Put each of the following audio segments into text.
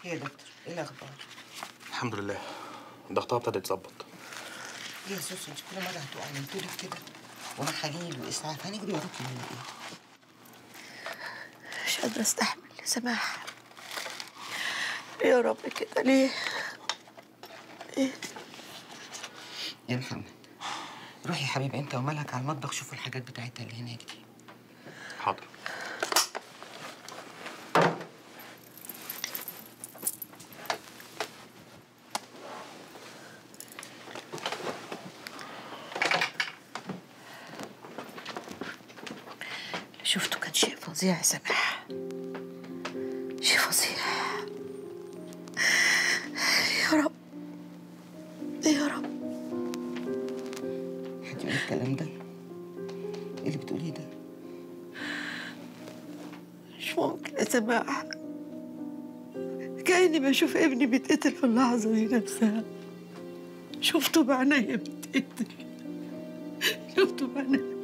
ايه يا دكتور ايه الاخبار الحمد لله ضغطها ابتدى يتظبط ايه يا سوسو انت كل مره هتقع من طولك كده وانا هجيلي واسعاف هنجري وراكي من ايه مش قادرة استحمل يا سماح يا رب كده ليه؟ يا محمد روحي يا حبيبي انت ومالك على المطبخ شوفوا الحاجات بتاعتها اللي هناك دي حاضر اللي شفته كان شيء فظيع يا سماح شيء فظيع يا رب يا رب هتقولي الكلام ده ايه اللي بتقوليه ده مش ممكن يا سماح كأني بشوف ابني بيتقتل في اللحظة دي نفسها شفته بعينيا بيتقتل شفته بعينيا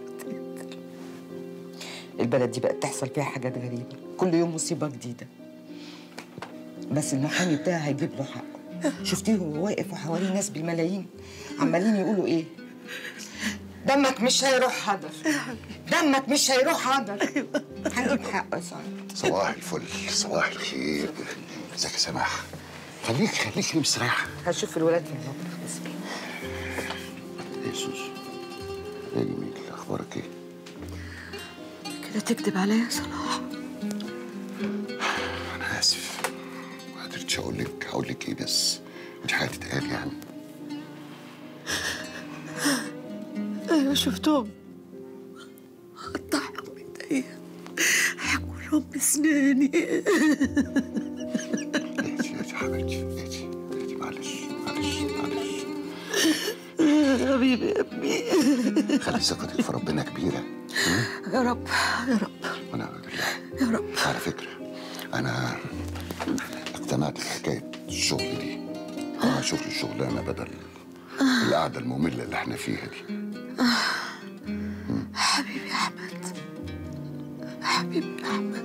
البلد دي بقت تحصل فيها حاجات غريبة كل يوم مصيبة جديدة بس المحامي بتاعها هيجيب له حقه شفتيه وهو واقف وحواليه ناس بالملايين عمالين يقولوا ايه دمك مش هيروح حضر دمك مش هيروح حضر هنجيب حقه يا سعاد صباح الفل صباح الخير ازيك يا سماح خليك خليك مستريح هشوف الولاد في المطبخ بس ايه يا سوسو يا جميل اخبارك ايه كده تكذب عليا يا صلاح انا اسف ما قدرتش اقول لك اقول لك ايه بس مش حاجه تتقال يعني ايوه شفتهم قطعهم بايديا هاكلهم بسناني اهدي اهدي يا حبيبتي اهدي اهدي معلش معلش معلش حبيبي يا ابني خلي ثقتك في ربنا كبيره يا رب يا رب ونعم بالله يا رب على فكره انا اقتنعت بحكايه الشغل دي اه شغل الشغلانه بدل القعده الممله اللي احنا فيها دي حبيبي يا احمد حبيبي يا احمد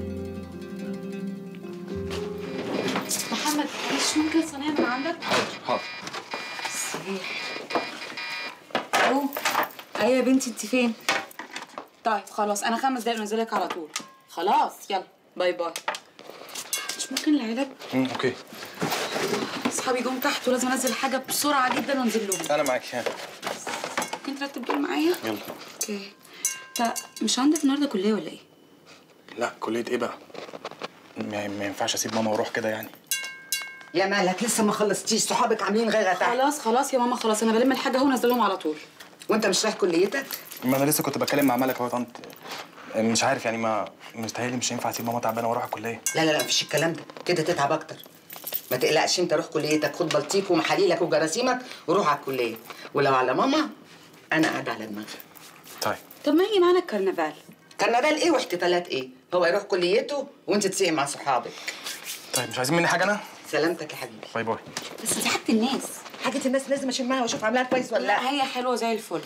محمد مش ممكن صينية من عندك؟ حاضر صحيح الو ايوه يا بنتي انت فين؟ طيب خلاص انا خمس دقايق ونزلك على طول خلاص يلا باي باي مش ممكن العلاج مم، اوكي اصحابي جم تحت ولازم انزل حاجه بسرعه جدا وانزل لهم انا معاك ها ممكن ترتب دول معايا يلا اوكي انت مش عندك النهارده كليه ولا ايه لا كليه ايه بقى ما, ما ينفعش اسيب ماما واروح كده يعني يا مالك لسه ما خلصتيش صحابك عاملين غيرة تحت خلاص خلاص يا ماما خلاص انا بلم الحاجه اهو ونزلهم على طول وانت مش رايح كليتك ما انا لسه كنت بتكلم مع ملك اهو يا طنط مش عارف يعني ما مستاهل مش هينفع اسيب ماما تعبانه واروح الكليه لا لا لا مفيش الكلام ده كده تتعب اكتر ما تقلقش انت روح كليتك خد بلطيك ومحاليلك وجراثيمك وروح على الكليه ولو على ماما انا قاعده على دماغي طيب طب ما يجي معانا الكرنفال كرنفال ايه واحتفالات ايه هو يروح كليته وانت تسيق مع صحابك طيب مش عايزين مني حاجه انا سلامتك يا حبيبي باي باي بس دي حاجه الناس حاجه الناس لازم اشمها واشوف عاملاها كويس ولا لا لا هي حلوه زي الفل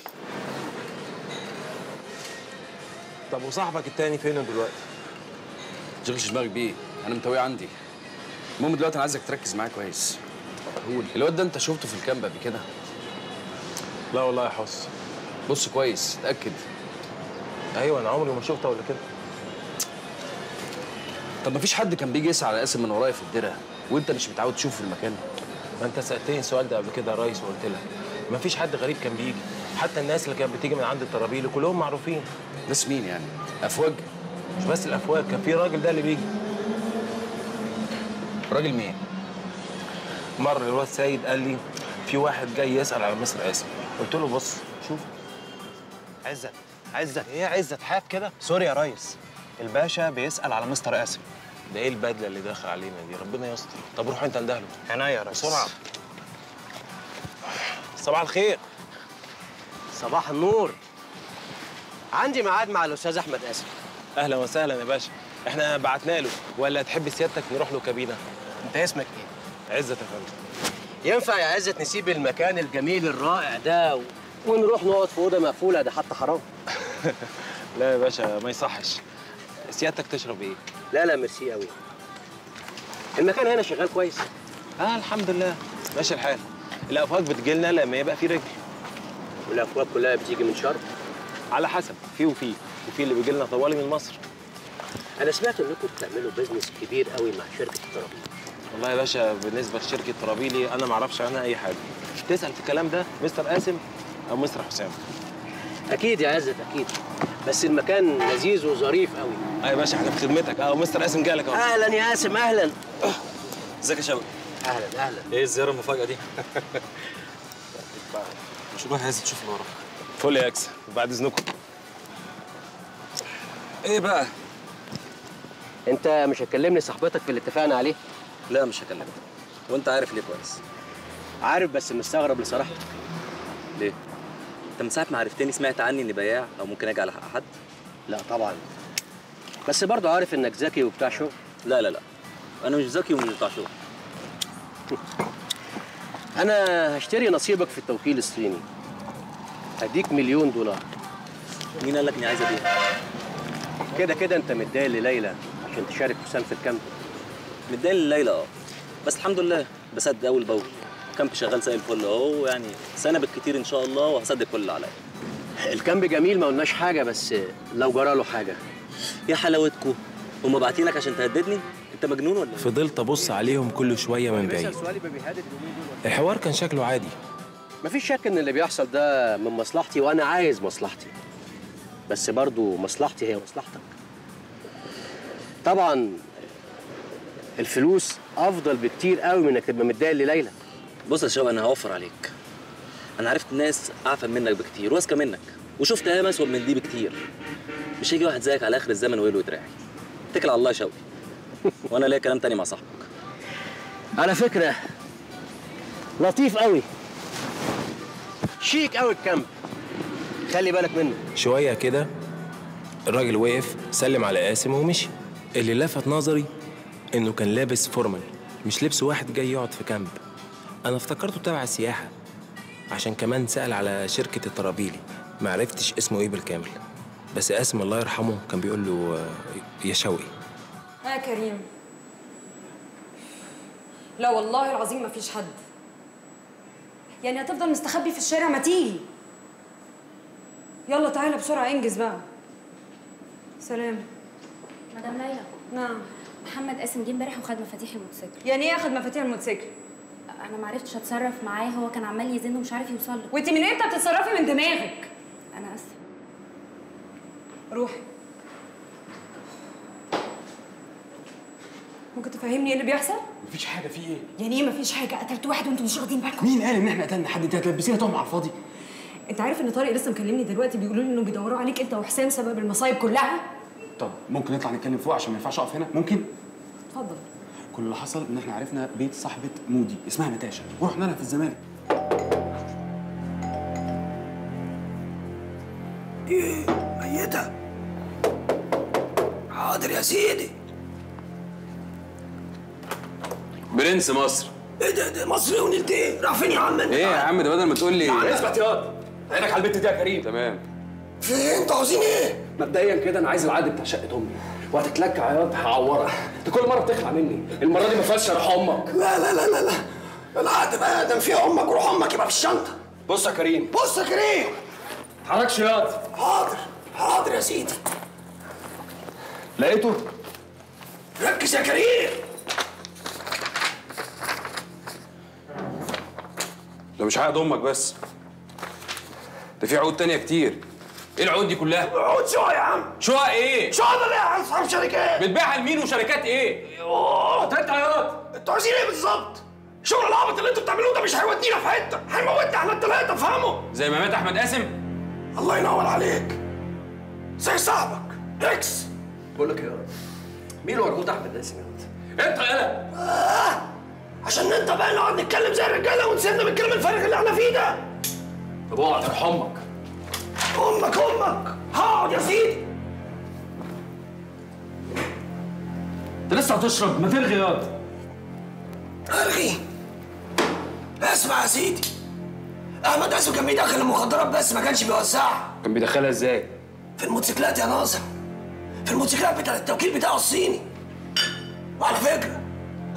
طب وصاحبك التاني فين دلوقتي؟ تشغلش دماغك بيه انا متويه عندي المهم دلوقتي انا عايزك تركز معايا كويس قول الواد ده انت شفته في الكامب قبل كده لا والله يا حس بص كويس اتاكد ايوه انا عمري ما شفته قبل كده طب مفيش حد كان بيجي يسعى على قاسم من ورايا في الدرع وانت مش متعود تشوفه في المكان ما انت سالتني السؤال ده قبل كده يا ريس وقلت لك ما فيش حد غريب كان بيجي حتى الناس اللي كانت بتيجي من عند الترابيل كلهم معروفين ناس مين يعني افواج مش بس الافواج كان في راجل ده اللي بيجي راجل مين مره الواد سيد قال لي في واحد جاي يسال على مصر قاسم قلت له بص شوف عزت عزت ايه يا عزت حاف كده سوري يا ريس الباشا بيسأل على مستر قاسم ده ايه البدله اللي داخل علينا دي ربنا يستر طب روح انت اندهله عناية يا ريس بسرعه صباح الخير صباح النور عندي ميعاد مع الاستاذ احمد قاسم اهلا وسهلا يا باشا احنا بعتنا له ولا تحب سيادتك نروح له كابينه انت اسمك ايه عزت يا فندم ينفع يا عزت نسيب المكان الجميل الرائع ده و... ونروح نقعد في اوضه مقفوله ده حتى حرام لا يا باشا ما يصحش سيادتك تشرب ايه لا لا ميرسي قوي المكان هنا شغال كويس اه الحمد لله ماشي الحال الافواج بتجيلنا لما يبقى في رجل والافواج كلها بتيجي من شرم على حسب في وفي وفي اللي بيجي لنا طوالي من مصر انا سمعت انكم بتعملوا بيزنس كبير قوي مع شركه الترابيز والله يا باشا بالنسبه لشركه ترابيلي انا ما اعرفش عنها اي حاجه تسال في الكلام ده مستر قاسم او مستر حسام اكيد يا عزت اكيد بس المكان لذيذ وظريف قوي اه يا باشا احنا في خدمتك اه مستر قاسم جالك اهو اهلا يا قاسم اهلا ازيك يا شوقي اهلا اهلا ايه الزياره المفاجاه دي مش روح عايز تشوف اللي وراك فل يا اكس بعد اذنكم ايه بقى انت مش هتكلمني صاحبتك في اللي اتفقنا عليه لا مش هكلمك وانت عارف ليه كويس عارف بس مستغرب لصراحتك ليه انت من ساعه ما عرفتني سمعت عني اني بياع او ممكن اجي على حق حد لا طبعا بس برضه عارف انك ذكي وبتاع شغل لا لا لا انا مش ذكي ومش بتاع شغل انا هشتري نصيبك في التوكيل الصيني هديك مليون دولار مين قال لك اني عايز ابيع كده كده انت متضايق لليلى عشان تشارك حسام في الكامب متضايق لليلى اه بس الحمد لله بسد اول باول كامب شغال زي الفل اهو يعني سنه بالكتير ان شاء الله وهسدد كل اللي عليا الكامب جميل ما قلناش حاجه بس لو جرى له حاجه يا حلاوتكم هم باعتينك عشان تهددني انت مجنون ولا ايه فضلت ابص عليهم كل شويه من بعيد الحوار كان شكله عادي مفيش شك ان اللي بيحصل ده من مصلحتي وانا عايز مصلحتي بس برضو مصلحتي هي مصلحتك طبعا الفلوس افضل بكتير قوي من انك تبقى متضايق لليلى بص يا شباب انا هوفر عليك انا عرفت ناس اعفن منك بكتير واذكى منك وشفت ايام اسود من دي بكتير مش هيجي واحد زيك على اخر الزمن ويلو ويتراعي اتكل على الله يا شوقي وانا ليا كلام تاني مع صاحبك على فكره لطيف قوي شيك قوي الكامب خلي بالك منه شويه كده الراجل وقف سلم على قاسم ومشي اللي لفت نظري انه كان لابس فورمال مش لبس واحد جاي يقعد في كامب انا افتكرته تبع السياحه عشان كمان سأل على شركة الترابيلي ما عرفتش اسمه ايه بالكامل بس قاسم الله يرحمه كان بيقول له آه، يا شوقي ها يا كريم لا والله العظيم ما فيش حد يعني هتفضل مستخبي في الشارع ما تيجي يلا تعالى بسرعة انجز بقى سلام مدام ليلى نعم محمد قاسم جه امبارح وخد مفاتيح الموتوسيكل يعني ايه اخد مفاتيح الموتوسيكل انا ما عرفتش اتصرف معاه هو كان عمال يزن ومش عارف يوصل له وانت من امتى بتتصرفي من دماغك انا اسفه روحي ممكن تفهمني ايه اللي بيحصل مفيش حاجه في ايه يعني ايه مفيش حاجه قتلت واحد وانتوا مش واخدين بالكم مين قال ان احنا قتلنا حد انت هتلبسينا تهمه على الفاضي انت عارف ان طارق لسه مكلمني دلوقتي بيقولوا لي انه بيدوروا عليك انت وحسام سبب المصايب كلها طب ممكن نطلع نتكلم فوق عشان ما ينفعش اقف هنا ممكن اتفضل كل اللي حصل ان احنا عرفنا بيت صاحبه مودي اسمها نتاشا ورحنا لها في الزمالك ايه ميتة حاضر يا سيدي برنس مصر ايه ده ده مصري ونلت ايه راح فين يا عم انت ايه يا عم ده بدل ما تقول لي يعني اثبت ياض عينك على البت دي يا كريم تمام في ايه انتوا عاوزين ايه مبدئيا كده انا عايز العقد بتاع شقه امي وهتتلك عياط هعورك انت كل مره بتخلع مني المره دي ما فيهاش روح امك لا لا لا لا لا العقد بقى دام فيه امك وروح امك يبقى في الشنطه بص يا كريم بص يا كريم حركش ياض حاضر حاضر يا سيدي لقيته ركز يا كريم ده مش عقد امك بس ده في عقود تانية كتير ايه العقود دي كلها؟ عقود شقق يا عم شقق ايه؟ شقق اللي يا اصحاب شركات بتبيعها لمين وشركات ايه؟ يوه انت عياط انتوا عايزين ايه بالظبط؟ شغل العبط اللي انتوا بتعملوه ده مش هيودينا في حته هيموتنا احنا التلاته فهموا زي ما مات احمد قاسم؟ الله ينور عليك زي صاحبك اكس بقول لك ايه يا مين اللي ورجوت احمد قاسم يا ولد؟ انت يالا آه عشان انت بقى نقعد نتكلم زي الرجاله ونسيبنا من الكلام الفارغ اللي احنا فيه ده طب اقعد ارحم امك امك امك هقعد يا سيدي انت لسه هتشرب ما تلغي ياض الغي اسمع يا سيدي احمد قاسم كان بيدخل المخدرات بس ما كانش بيوزعها كان بيدخلها ازاي؟ في الموتوسيكلات يا ناظم في الموتوسيكلات بتاع التوكيل بتاعه الصيني وعلى فكره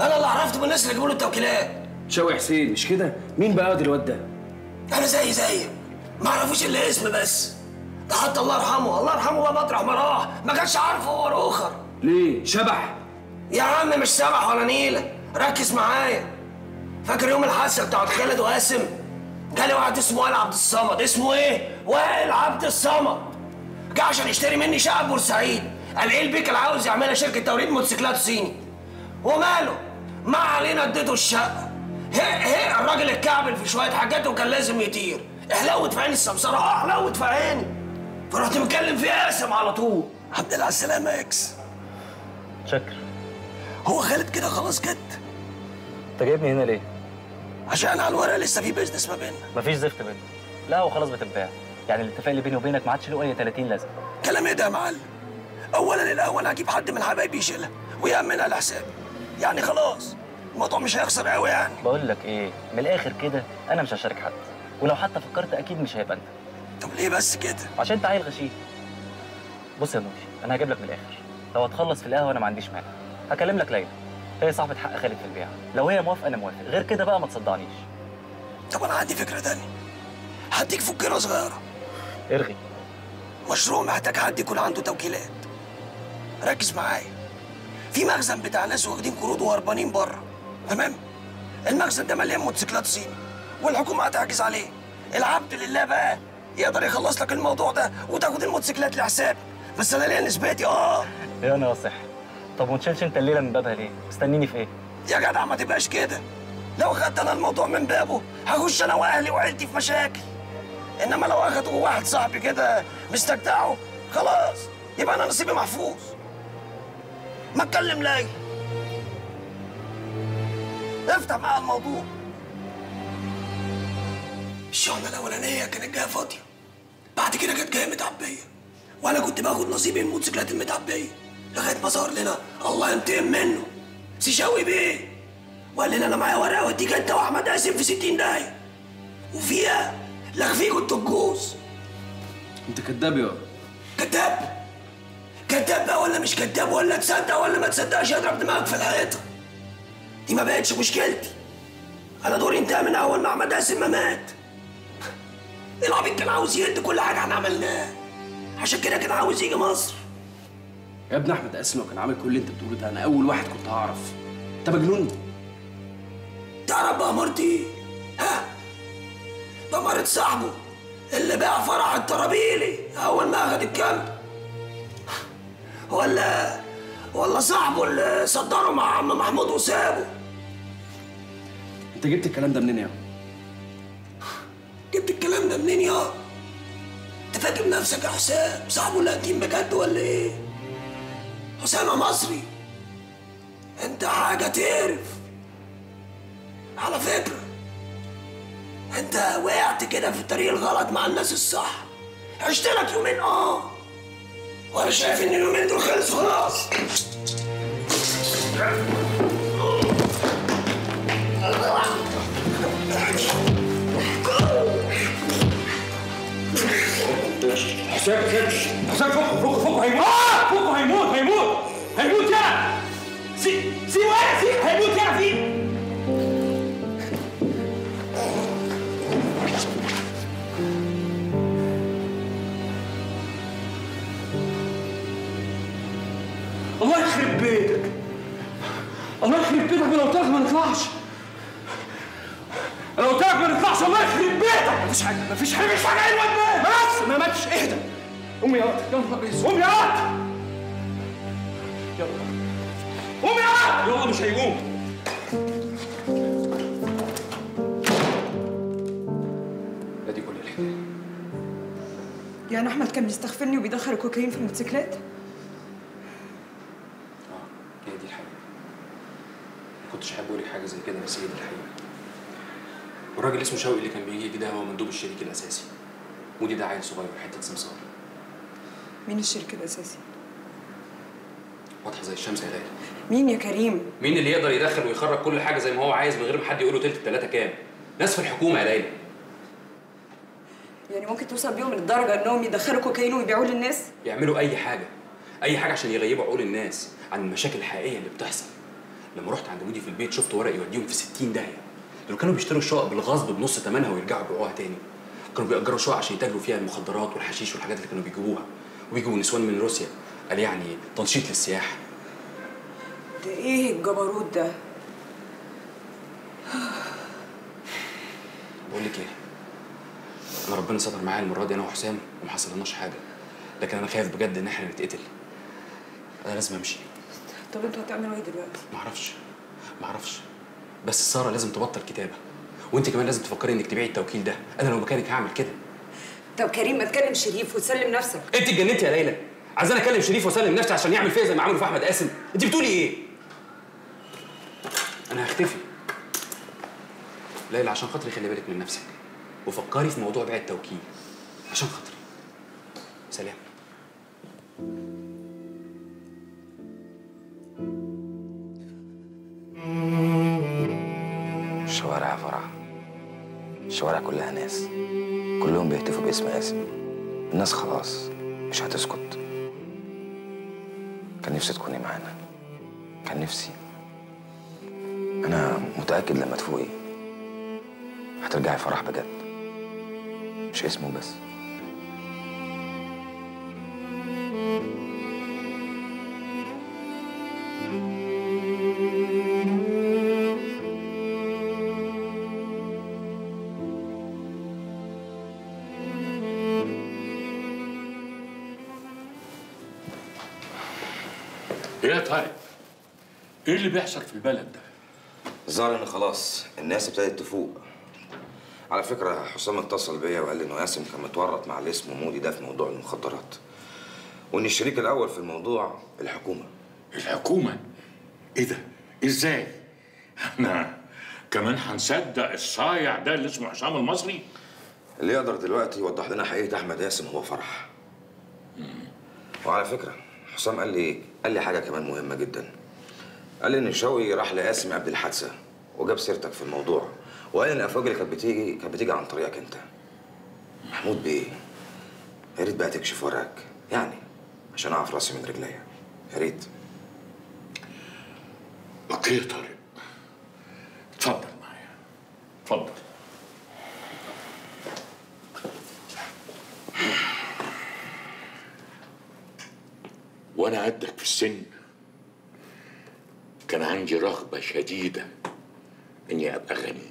انا اللي عرفته من الناس اللي جابوا له التوكيلات شوقي حسين مش كده مين بقى ياض الواد ده انا زي زيك ما اعرفوش الا اسم بس ده حتى الله يرحمه الله يرحمه بقى مطرح ما راح ما كانش عارفه هو الاخر ليه شبح يا عم مش سبح ولا نيله ركز معايا فاكر يوم الحادثه بتاعت خالد وقاسم جالي واحد اسمه وائل عبد الصمد اسمه ايه وائل عبد الصمد جه عشان يشتري مني شقه في بورسعيد قال ايه البيك اللي عاوز يعملها شركه توريد موتوسيكلات صيني وماله ما علينا اديته الشقه هي هي الراجل اتكعبل في شويه حاجات وكان لازم يطير احلوت في عيني السمسره اه احلوت في عيني فرحت مكلم في قاسم على طول الحمد لله على السلامه يا اكس شكر هو خالد كده خلاص جد انت جايبني هنا ليه؟ عشان على الورق لسه في بيزنس ما بيننا مفيش زفت بيننا لا هو خلاص بتتباع يعني الاتفاق اللي بيني وبينك ما عادش له اي 30 لازمه كلام ايه ده يا معلم اولا الاول هجيب حد من حبايبي يشيلها ويامنها على حسابي يعني خلاص الموضوع مش هيخسر قوي يعني بقول لك ايه من الاخر كده انا مش هشارك حد ولو حتى فكرت اكيد مش هيبقى انت طب ليه بس كده عشان انت عيل غشيم بص يا نور انا هجيب لك من الاخر لو هتخلص في القهوه انا ما عنديش مانع هكلم لك ليلى هي صاحبه حق خالد في البيع لو هي موافقه انا موافق غير كده بقى ما تصدعنيش طب انا عندي فكره تانية هديك فكره صغيره ارغي مشروع محتاج حد يكون عنده توكيلات ركز معايا في مخزن بتاع ناس واخدين قروض وهربانين بره تمام المخزن ده مليان موتوسيكلات صيني والحكومه هتحجز عليه العبد لله بقى يقدر يخلص لك الموضوع ده وتاخد الموتوسيكلات لحسابي بس انا ليا نسبتي اه يا ناصح طب وما تشيلش انت الليله من بابها ليه مستنيني في ايه يا جدع ما تبقاش كده لو خدت انا الموضوع من بابه هخش انا واهلي وعيلتي في مشاكل انما لو اخده واحد صاحبي كده مستجدعه خلاص يبقى انا نصيبي محفوظ ما اتكلم لي افتح معايا الموضوع الشغلة الأولانية كانت جاية فاضية بعد كده كانت جاية متعبية وأنا كنت باخد نصيبي من الموتوسيكلات المتعبية لغاية ما ظهر لنا الله ينتقم منه سيشاوي بيه وقال لنا أنا معايا ورقة أوديك أنت وأحمد قاسم في 60 دقايق وفيها لغفيكوا انتوا الجوز انت كداب يا كذاب كذاب بقى ولا مش كذاب ولا تصدق ولا ما تصدقش اضرب دماغك في الحيطه دي ما بقتش مشكلتي انا دوري انتهى من اول ما احمد قاسم ما مات العبيط كان عاوز يهد كل حاجه احنا عملناها عشان كده كان عاوز يجي مصر يا ابن احمد قاسم لو كان عامل كل اللي انت بتقوله ده انا اول واحد كنت هعرف انت مجنون تعرف بقى مرتي ها ده مرت صاحبه اللي باع فرح الطرابيلي اول ما اخد الكامب ولا ولا صاحبه اللي صدره مع عم محمود وسابه انت جبت الكلام ده منين يا جبت الكلام ده منين يا انت فاكر نفسك يا حسام صاحبه اللي هتجيب بجد ولا ايه حسام مصري انت حاجه تعرف على فكره انت وقعت كده في الطريق الغلط مع الناس الصح عشت لك يومين اه وانا شايف ان اليومين دول خلصوا خلاص حسام حسام حسام فوق فوق فوق هيموت فوق هيموت هيموت هيموت يا سي سيبه يا سي هيموت يا في الله يخرب بيتك الله يخرب بيتك انا قلت لك ما نطلعش انا قلت لك ما نطلعش الله يخرب بيتك مفيش حاجه مفيش حاجه مفيش حاجه الواد مات بس ما ماتش اهدى قوم يا واد يا نهار اسود قوم يا واد يلا قوم يا واد يلا مش هيقوم ادي كل الحكايه يعني احمد كان بيستغفرني وبيدخل الكوكايين في الموتوسيكلات هي دي الحقيقة ما كنتش حابب اقول لك حاجة زي كده بس هي دي الحقيقة والراجل اسمه شوقي اللي كان بيجي ده هو مندوب الشريك الأساسي ودي ده عيل صغير حتة سمسار مين الشركة الأساسي؟ واضحة زي الشمس يا ليلى مين يا كريم؟ مين اللي يقدر يدخل ويخرج كل حاجة زي ما هو عايز من غير ما حد يقول له تلت التلاتة كام؟ ناس في الحكومة يا ليلى يعني ممكن توصل بيهم للدرجة إنهم يدخلوا كوكايين ويبيعوه للناس؟ يعملوا أي حاجة أي حاجة عشان يغيبوا عقول الناس عن المشاكل الحقيقية اللي بتحصل لما رحت عند مودي في البيت شفت ورق يوديهم في 60 داهيه دول كانوا بيشتروا الشقق بالغصب بنص ثمنها ويرجعوا يبيعوها تاني كانوا بيأجروا شقق عشان يتاجروا فيها المخدرات والحشيش والحاجات اللي كانوا بيجيبوها وبيجوا نسوان من روسيا قال يعني تنشيط للسياحه ده ايه الجبروت ده بقول لك ايه انا ربنا ستر معايا المره دي انا وحسام وما حصلناش حاجه لكن انا خايف بجد ان احنا نتقتل انا لازم امشي طب انتوا هتعملوا ايه دلوقتي ما اعرفش ما اعرفش بس ساره لازم تبطل كتابه وانت كمان لازم تفكري انك تبيعي التوكيل ده انا لو مكانك هعمل كده طب كريم ما تكلم شريف وتسلم نفسك انت اتجننتي يا ليلى عايزاني اكلم شريف واسلم نفسي عشان يعمل فيا زي ما عملوا في احمد قاسم انت بتقولي ايه انا هختفي ليلى عشان خاطري خلي بالك من نفسك وفكري في موضوع بيع التوكيل عشان خاطري سلام الشوارع يا فرح الشوارع كلها ناس كلهم بيهتفوا باسم قاسم الناس خلاص مش هتسكت كان نفسي تكوني معانا كان نفسي انا متاكد لما تفوقي هترجعي فرح بجد مش اسمه بس ايه يا طارق؟ ايه اللي بيحصل في البلد ده؟ الظاهر ان خلاص الناس ابتدت تفوق على فكرة حسام اتصل بيا وقال لي انه قاسم كان متورط مع اللي اسمه مودي ده في موضوع المخدرات وان الشريك الاول في الموضوع الحكومة الحكومة؟ ايه ده؟ ازاي؟ احنا كمان هنصدق الصايع ده اللي اسمه حسام المصري؟ اللي يقدر دلوقتي يوضح لنا حقيقة احمد ياسم هو فرح وعلى فكرة حسام قال لي قال لي حاجة كمان مهمة جدا قال لي ان شوقي راح لقاسم قبل الحادثة وجاب سيرتك في الموضوع وقال ان الافواج اللي كانت بتيجي كانت بتيجي عن طريقك انت محمود بيه يا ريت بقى تكشف ورقك يعني عشان اعرف راسي من رجليا يا ريت اوكي يا طارق اتفضل معايا اتفضل وانا قدك في السن كان عندي رغبة شديدة اني ابقى غني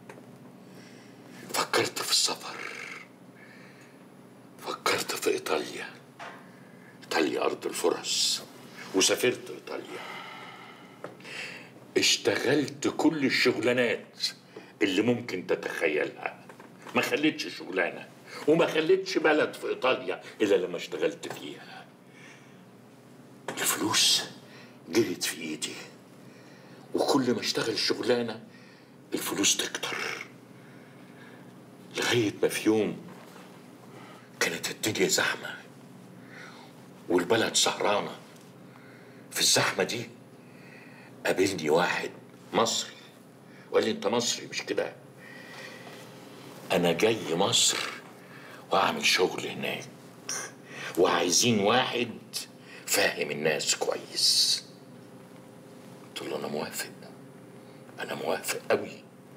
فكرت في السفر فكرت في ايطاليا ايطاليا ارض الفرص وسافرت ايطاليا اشتغلت كل الشغلانات اللي ممكن تتخيلها ما خليتش شغلانه وما خليتش بلد في ايطاليا الا لما اشتغلت فيها الفلوس جريت في ايدي وكل ما اشتغل شغلانه الفلوس تكتر لغايه ما في يوم كانت الدنيا زحمه والبلد سهرانه في الزحمه دي قابلني واحد مصري وقال لي انت مصري مش كده انا جاي مصر واعمل شغل هناك وعايزين واحد فاهم الناس كويس قلت له انا موافق انا موافق قوي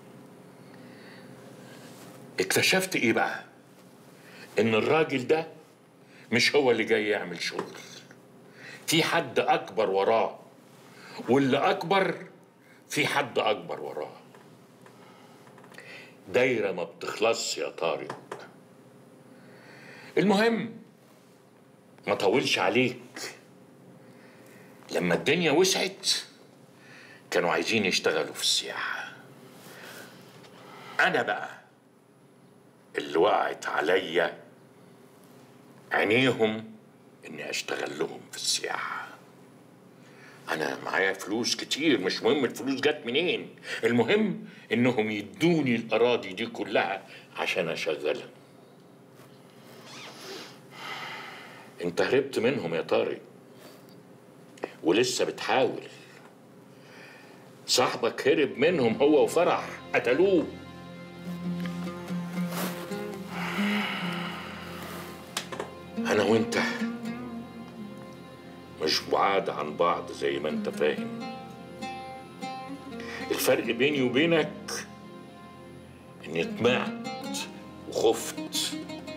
اكتشفت ايه بقى ان الراجل ده مش هو اللي جاي يعمل شغل في حد اكبر وراه واللي اكبر في حد اكبر وراه دايره ما بتخلصش يا طارق المهم ما طولش عليك لما الدنيا وسعت كانوا عايزين يشتغلوا في السياحه انا بقى اللي وقعت عليا عينيهم اني اشتغل لهم في السياحه انا معايا فلوس كتير مش مهم الفلوس جت منين المهم انهم يدوني الاراضي دي كلها عشان اشغلها انت هربت منهم يا طارق ولسه بتحاول صاحبك هرب منهم هو وفرح قتلوه انا وانت مش بعاد عن بعض زي ما انت فاهم الفرق بيني وبينك اني طمعت وخفت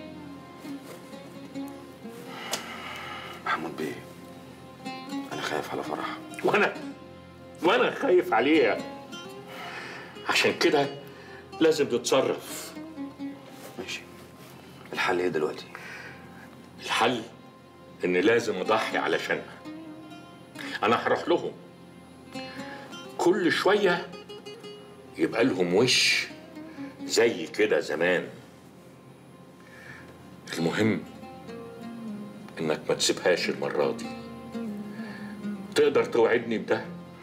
محمود بيه انا خايف على فرح وانا وانا خايف عليها عشان كده لازم تتصرف ماشي الحل ايه دلوقتي الحل اني لازم اضحي علشانها انا هروح لهم كل شويه يبقى لهم وش زي كده زمان المهم انك ما تسيبهاش المره دي تقدر توعدني بده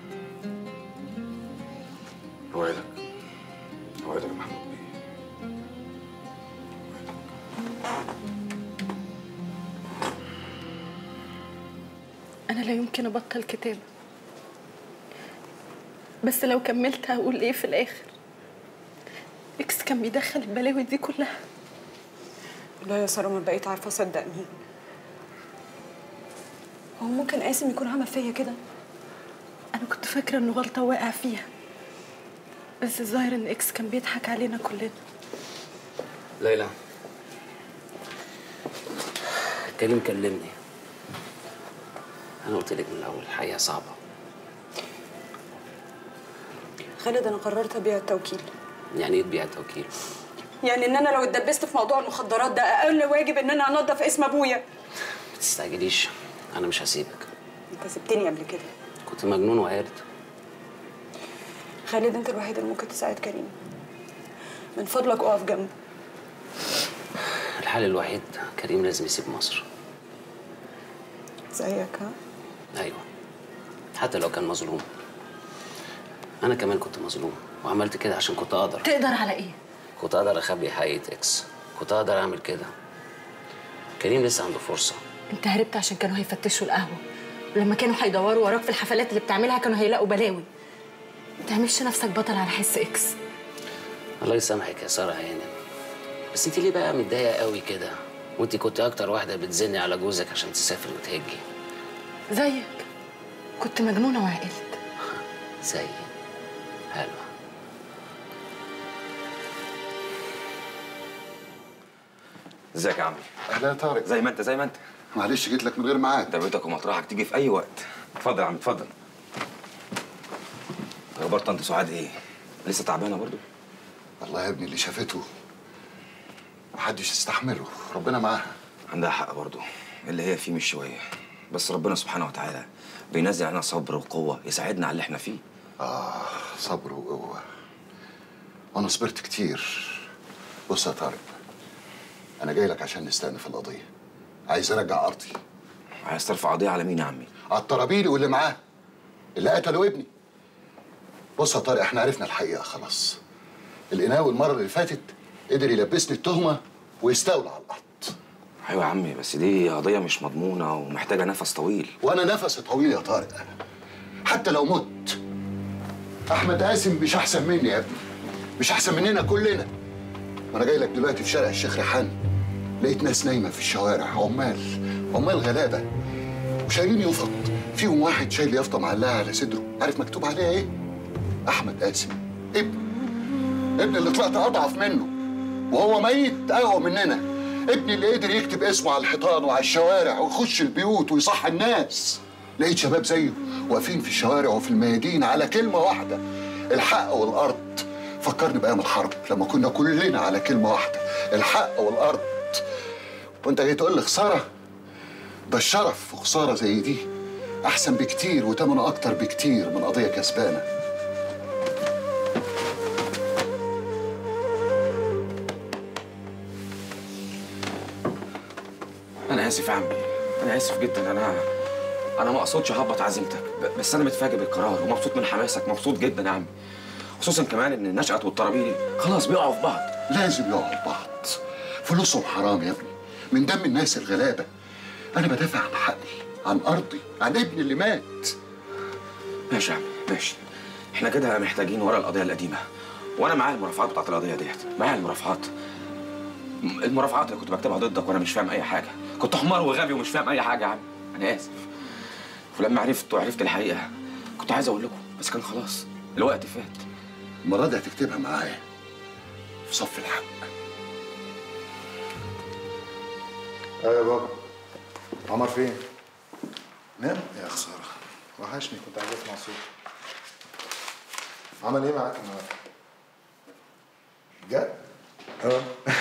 اوعدك اوعدك يا محمود أنا لا يمكن أبطل كتابة بس لو كملت هقول إيه في الآخر إكس كان بيدخل البلاوي دي كلها لا يا ساره ما بقيت عارفه اصدق مين هو ممكن قاسم يكون عمل فيا كده أنا كنت فاكرة إنه غلطة واقع فيها بس الظاهر إن إكس كان بيضحك علينا كلنا ليلى كريم كلمني انا قلت لك من الاول الحقيقه صعبه خالد انا قررت ابيع التوكيل يعني ايه تبيع التوكيل يعني ان انا لو اتدبست في موضوع المخدرات ده اقل واجب ان انا انضف اسم ابويا ما تستعجليش انا مش هسيبك انت سبتني قبل كده كنت مجنون وقارد خالد انت الوحيد اللي ممكن تساعد كريم من فضلك اقف جنبه الحل الوحيد كريم لازم يسيب مصر زيك ها ايوه حتى لو كان مظلوم انا كمان كنت مظلوم وعملت كده عشان كنت اقدر تقدر على إيه؟ كنت اقدر اخبي حقيقه اكس كنت اقدر اعمل كده كريم لسه عنده فرصه أنت هربت عشان كانوا هيفتشوا القهوة ولما كانوا هيدوروا وراك في الحفلات اللي بتعملها كانوا هيلاقوا بلاوي ما تعملش نفسك بطل على حس إكس الله يسامحك يا ساره هانم بس انت ليه بقى متضايقه قوي كده وانت كنت اكتر واحده بتزني على جوزك عشان تسافر وتهجي زيك كنت مجنونة وعقلت زي حلوه ازيك يا عمي اهلا يا طارق زي ما انت زي ما انت معلش جيت لك من غير ميعاد ده بيتك ومطرحك تيجي في اي وقت اتفضل يا عم اتفضل اخبار طنط سعاد ايه لسه تعبانه برضو والله يا ابني اللي شافته محدش يستحمله ربنا معاها عندها حق برضو اللي هي فيه مش شويه بس ربنا سبحانه وتعالى بينزل علينا صبر وقوه يساعدنا على اللي احنا فيه اه صبر وقوه وانا صبرت كتير بص يا طارق انا جاي لك عشان نستأنف القضيه عايز ارجع ارضي عايز ترفع قضيه على مين يا عمي على الطرابيلي واللي معاه اللي قتلوا ابني بص يا طارق احنا عرفنا الحقيقه خلاص القناوي المره اللي فاتت قدر يلبسني التهمه ويستولى على الارض ايوه يا عمي بس دي قضيه مش مضمونه ومحتاجه نفس طويل وانا نفسي طويل يا طارق حتى لو مت احمد قاسم مش احسن مني يا ابني مش احسن مننا كلنا وانا جاي لك دلوقتي في شارع الشيخ ريحان لقيت ناس نايمه في الشوارع عمال عمال غلابه وشايلين يفط فيهم واحد شايل يافطه معلقه على صدره عارف مكتوب عليها ايه احمد قاسم ابن ابن اللي طلعت اضعف منه وهو ميت اقوى مننا ابني اللي قدر يكتب اسمه على الحيطان وعلى الشوارع ويخش البيوت ويصحي الناس لقيت شباب زيه واقفين في الشوارع وفي الميادين على كلمه واحده الحق والارض فكرني بايام الحرب لما كنا كلنا على كلمه واحده الحق والارض وانت جاي تقول لي خساره ده الشرف في خساره زي دي احسن بكتير وتمنه اكتر بكتير من قضيه كسبانه انا اسف يا عمي انا اسف جدا انا انا ما اقصدش اهبط عزيمتك ب- بس انا متفاجئ بالقرار ومبسوط من حماسك مبسوط جدا يا عمي خصوصا كمان ان نشأت والطرابيلي خلاص بيقعوا في بعض لازم يقعوا في بعض فلوسهم حرام يا ابني من دم الناس الغلابه انا بدافع عن حقي عن ارضي عن ابني اللي مات ماشي يا عمي ماشي احنا كده محتاجين ورا القضيه القديمه وانا معايا المرافعات بتاعت القضيه ديت معايا المرافعات م- المرافعات اللي كنت بكتبها ضدك وانا مش فاهم اي حاجه كنت حمار وغبي ومش فاهم اي حاجه يا عم انا اسف ولما عرفت وعرفت الحقيقه كنت عايز اقول لكم بس كان خلاص الوقت فات المره دي هتكتبها معايا في صف الحق ايوه يا بابا عمر فين؟ نام يا خسارة وحشني كنت عايز اسمع صوته عمل ايه معاك النهارده؟ بجد؟ اه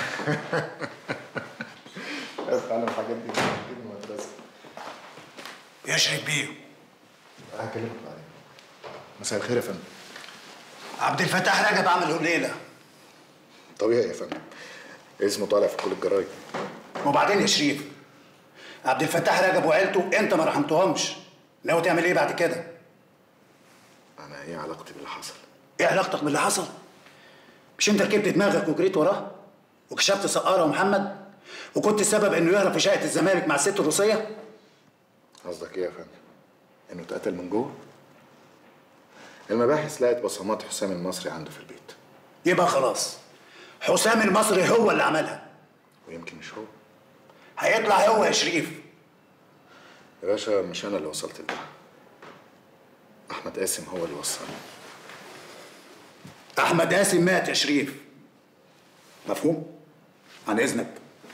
اتعلم الحاجات دي من المدرسة يا شريف بيه هكلمك بعدين مساء الخير يا فندم عبد الفتاح رجب عمله الليله طبيعي يا فندم اسمه طالع في كل الجرايد وبعدين يا شريف عبد الفتاح رجب وعيلته انت ما رحمتهمش ناوي تعمل ايه بعد كده؟ انا ايه علاقتي باللي حصل؟ ايه علاقتك باللي حصل؟ مش انت ركبت دماغك وجريت وراه؟ وكشفت سقارة ومحمد؟ وكنت السبب انه يهرب في شقة الزمالك مع الست الروسية؟ قصدك ايه يا فندم؟ انه اتقتل من جوه؟ المباحث لقت بصمات حسام المصري عنده في البيت يبقى خلاص حسام المصري هو اللي عملها ويمكن مش هو هيطلع هو يا شريف يا باشا مش انا اللي وصلت لده احمد قاسم هو اللي وصلني احمد قاسم مات يا شريف مفهوم؟ عن اذنك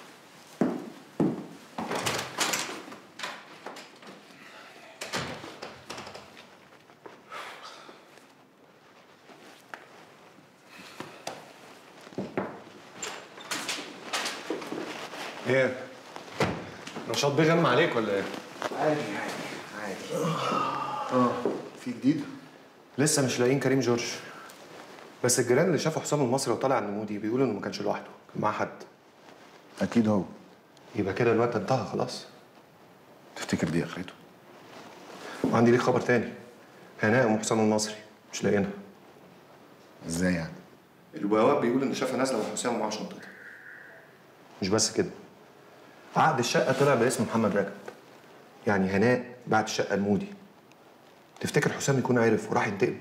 ايه؟ نشاط بيغم عليك ولا ايه؟ عادي عادي عادي اه في جديد؟ لسه مش لاقيين كريم جورج بس الجيران اللي شافوا حسام المصري وطالع على النمودي بيقولوا انه ما كانش لوحده كان معاه حد اكيد هو يبقى كده الوقت انتهى خلاص تفتكر دي اخرته وعندي ليك خبر تاني هناء ام حسام المصري مش لاقيينها ازاي يعني؟ البواب بيقول ان شافها نازله مع حسام ومعاه شنطتها مش بس كده عقد الشقه طلع باسم محمد رجب يعني هناء بعت الشقه لمودي تفتكر حسام يكون عرف وراح ينتقم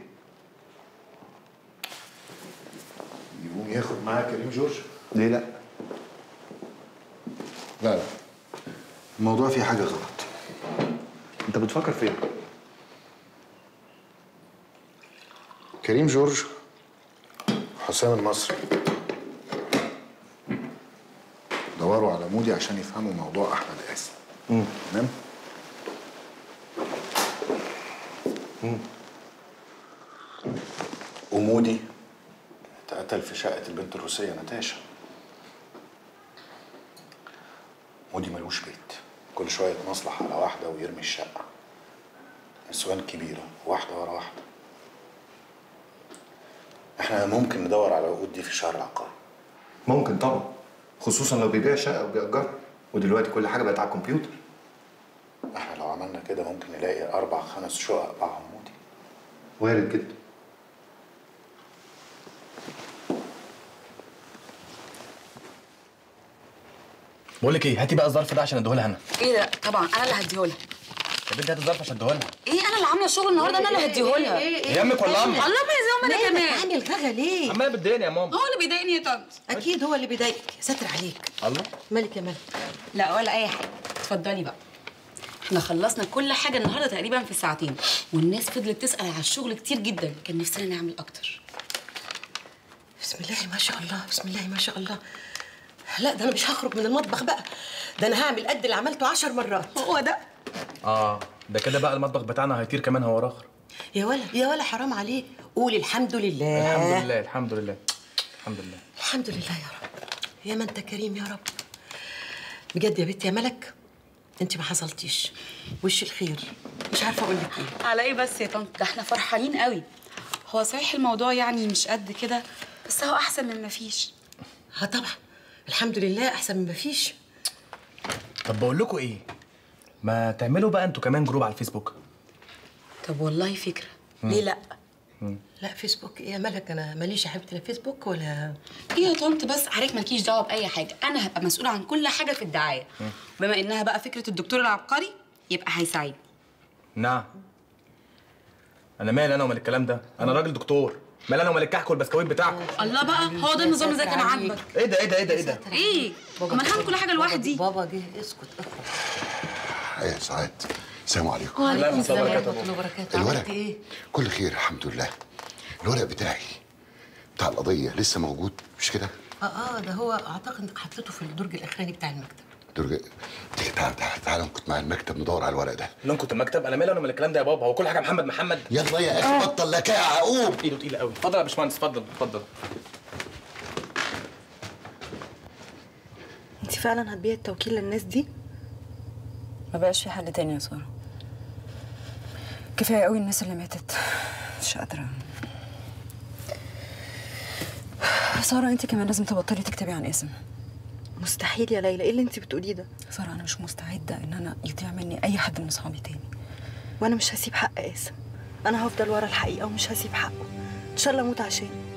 يقوم ياخد معاه كريم جورج؟ ليه لا؟ لا لا الموضوع فيه حاجه غلط انت بتفكر فين؟ كريم جورج حسام المصري دوروا على مودي عشان يفهموا موضوع احمد قاسم تمام ومودي اتقتل في شقة البنت الروسية ناتاشا مودي ملوش بيت كل شوية يتمصلح على واحدة ويرمي الشقة نسوان كبيرة واحدة ورا واحدة احنا ممكن ندور على العقود دي في الشهر العقاري ممكن طبعا خصوصا لو بيبيع شقه وبيأجرها ودلوقتي كل حاجه بقت على الكمبيوتر احنا لو عملنا كده ممكن نلاقي اربع خمس شقق باعهم مودي وارد جدا بقول لك ايه هاتي بقى الظرف ده عشان اديهولها انا ايه ده طبعا انا اللي هديهولها يا بنتي هاتي الظرف عشان اديهولها ايه انا اللي عامله الشغل النهارده انا اللي هديهولها إيه امك ولا امك الله ما يزوم انا كمان عامل غغا ليه؟ عماله بتضايقني يا ماما هو اللي بيضايقني يا طنط اكيد هو اللي بيضايقك يا ساتر عليك الله مالك يا مالك لا ولا اي حاجه اتفضلي بقى احنا خلصنا كل حاجه النهارده تقريبا في ساعتين والناس فضلت تسال على الشغل كتير جدا كان نفسنا نعمل اكتر بسم الله ما شاء الله بسم الله ما شاء الله لا ده انا مش هخرج من المطبخ بقى ده انا هعمل قد اللي عملته عشر مرات هو ده اه ده كده بقى المطبخ بتاعنا هيطير كمان هو اخر يا ولا يا ولا حرام عليك قولي الحمد لله الحمد لله الحمد لله الحمد لله الحمد لله يا رب يا ما انت كريم يا رب بجد يا بنت يا ملك انت ما حصلتيش وش الخير مش عارفه اقول لك ايه على ايه بس يا طنط ده احنا فرحانين قوي هو صحيح الموضوع يعني مش قد كده بس هو احسن من ما فيش اه طبعا الحمد لله احسن من ما فيش طب بقول لكم ايه ما تعملوا بقى انتوا كمان جروب على الفيسبوك طب والله فكره مم. ليه لا لا فيسبوك ايه يا ملك انا ماليش يا حبيبتي لا فيسبوك ولا ايه يا طنط بس عليك مالكيش دعوه باي حاجه انا هبقى مسؤوله عن كل حاجه في الدعايه بما انها بقى فكره الدكتور العبقري يبقى هيساعدني نعم انا مالي انا ومال الكلام ده انا راجل دكتور مال انا ومال الكحك والبسكويت بتاعكم الله بقى هو ده النظام اللي زي كان عاجبك ايه ده ايه ده ايه ده ايه ده ايه امال هعمل كل حاجه لوحدي بابا جه اسكت ايه سعاد السلام عليكم وعليكم السلام ورحمه الله وبركاته الورق عملت ايه كل خير الحمد لله الورق بتاعي بتاع القضيه لسه موجود مش كده اه اه ده هو اعتقد انك حطيته في الدرج الاخراني بتاع المكتب درجة تعال تعال تعال كنت مع المكتب ندور على الورق ده لو كنت المكتب انا مالي انا من الكلام ده يا بابا هو كل حاجه محمد محمد يلا يا اخي بطل لكاعة قوم ايده تقيله قوي اتفضل يا باشمهندس اتفضل اتفضل انت فعلا هتبيعي التوكيل للناس دي ما بقاش في حل تاني يا ساره كفايه قوي الناس اللي ماتت مش قادره ساره انت كمان لازم تبطلي تكتبي عن اسم مستحيل يا ليلى ايه اللي انت بتقوليه ده ساره انا مش مستعده ان انا يضيع مني اي حد من اصحابي تاني وانا مش هسيب حق قاسم انا هفضل ورا الحقيقه ومش هسيب حقه ان شاء الله اموت عشانه